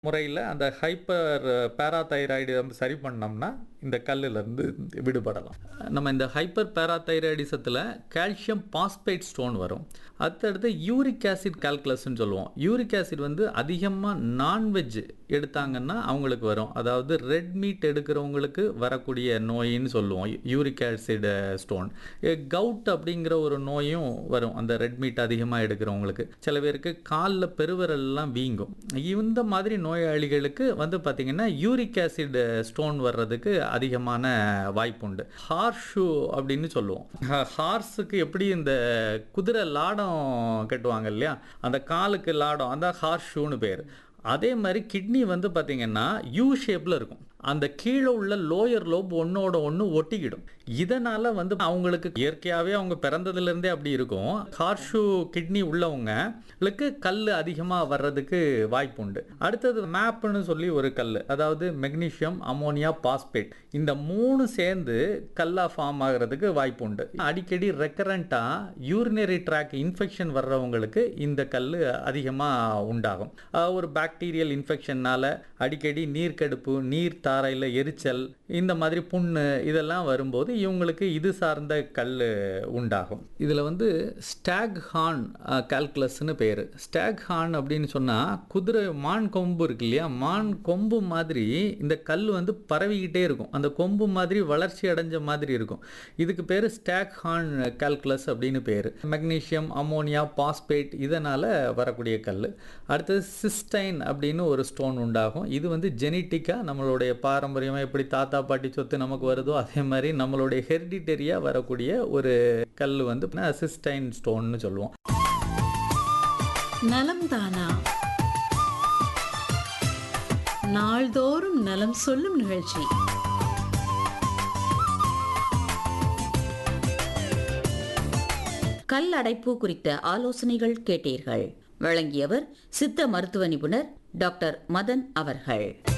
முறையில் அந்த hyper parathyroid சரி பண்ணோம்னா இந்த கல்லுலேருந்து விடுபடலாம் நம்ம இந்த ஹைப்பர் பேராதைராய்டிசத்தில் கால்சியம் பாஸ்பேட் ஸ்டோன் வரும் அடுத்தடுத்து யூரிக் ஆசிட் கால்குலஸ்ன்னு சொல்லுவோம் யூரிக் ஆசிட் வந்து அதிகமாக நான்வெஜ் எடுத்தாங்கன்னா அவங்களுக்கு வரும் அதாவது ரெட் மீட் எடுக்கிறவங்களுக்கு வரக்கூடிய நோயின்னு சொல்லுவோம் யூரிக் ஆசிட் ஸ்டோன் கவுட் அப்படிங்கிற ஒரு நோயும் வரும் அந்த ரெட் மீட் அதிகமாக எடுக்கிறவங்களுக்கு சில பேருக்கு காலில் பெருவிரல்லாம் வீங்கும் இந்த மாதிரி நோயாளிகளுக்கு வந்து பார்த்திங்கன்னா யூரிக் ஆசிட் ஸ்டோன் வர்றதுக்கு அதிகமான வாய்ப்புண்டு ஹார்ஷூ அப்படின்னு சொல்லுவோம் ஹார்ஸுக்கு எப்படி இந்த குதிரை லாடம் கட்டுவாங்க இல்லையா அந்த காலுக்கு லாடம் அந்த ஹார்ஷூன்னு பேர் அதே மாதிரி கிட்னி வந்து பார்த்திங்கன்னா யூ ஷேப்பில் இருக்கும் அந்த கீழே உள்ள லோயர் லோப் ஒன்றோட ஒன்று ஒட்டிக்கிடும் இதனால் வந்து அவங்களுக்கு இயற்கையாகவே அவங்க பிறந்ததுலேருந்தே அப்படி இருக்கும் ஹார்ஷூ கிட்னி உள்ளவங்களுக்கு கல் அதிகமாக வர்றதுக்கு வாய்ப்பு உண்டு அடுத்தது மேப்னு சொல்லி ஒரு கல் அதாவது மெக்னீஷியம் அமோனியா பாஸ்பேட் இந்த மூணு சேர்ந்து கல்லாக ஃபார்ம் ஆகிறதுக்கு வாய்ப்பு உண்டு அடிக்கடி ரெக்கரண்ட்டாக யூரினரி ட்ராக் இன்ஃபெக்ஷன் வர்றவங்களுக்கு இந்த கல் அதிகமாக உண்டாகும் ஒரு பாக்டீரியல் இன்ஃபெக்ஷன்னால் அடிக்கடி நீர்க்கடுப்பு நீர் தாரையில் எரிச்சல் இந்த மாதிரி புண்ணு இதெல்லாம் வரும்போது இவங்களுக்கு இது சார்ந்த கல் உண்டாகும் இதில் வந்து ஸ்டாக் ஹார்ன் கால்குலஸ்னு பேர் ஸ்டாக் ஹார்ன் அப்படின்னு சொன்னால் குதிரை மான் கொம்பு இருக்கு இல்லையா மான் கொம்பு மாதிரி இந்த கல் வந்து பரவிக்கிட்டே இருக்கும் அந்த கொம்பு மாதிரி வளர்ச்சி அடைஞ்ச மாதிரி இருக்கும் இதுக்கு பேர் ஸ்டாக் ஹார்ன் கால்குலஸ் அப்படின்னு பேர் மெக்னீஷியம் அமோனியா பாஸ்பேட் இதனால் வரக்கூடிய கல் அடுத்தது சிஸ்டைன் அப்படின்னு ஒரு ஸ்டோன் உண்டாகும் இது வந்து ஜெனட்டிக்காக நம்மளுடைய பாரம்பரியமாக எப்படி தாத்தா பாட்டி சொத்து நமக்கு வருதோ அதே மாதிரி நம்மளுடைய ஹெரிடிட்டரியாக வரக்கூடிய ஒரு கல் வந்து சிஸ்டைன் ஸ்டோன்னு சொல்லுவோம் நலம் தானா நாள்தோறும் நலம் சொல்லும் நிகழ்ச்சி கல் அடைப்பு குறித்த ஆலோசனைகள் கேட்டீர்கள் வழங்கியவர் சித்த மருத்துவ நிபுணர் டாக்டர் மதன் அவர்கள்